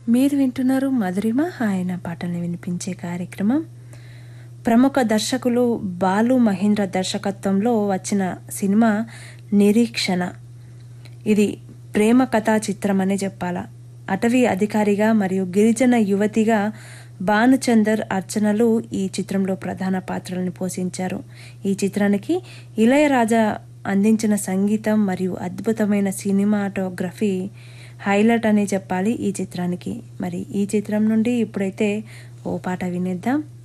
మీరు వింటున్నారు మధురిమ ఆయన పాటల్ని వినిపించే కార్యక్రమం ప్రముఖ దర్శకులు బాలు మహేంద్ర దర్శకత్వంలో వచ్చిన సినిమా నిరీక్షణ ఇది ప్రేమ కథా చిత్రం అనే చెప్పాలా అటవీ అధికారిగా మరియు గిరిజన యువతిగా భానుచందర్ అర్చనలు ఈ చిత్రంలో ప్రధాన పాత్రలను పోషించారు ఈ చిత్రానికి ఇళయరాజా అందించిన సంగీతం మరియు అద్భుతమైన సినిమాటోగ్రఫీ హైలైట్ అనే చెప్పాలి ఈ చిత్రానికి మరి ఈ చిత్రం నుండి ఇప్పుడైతే ఓ పాట వినేద్దాం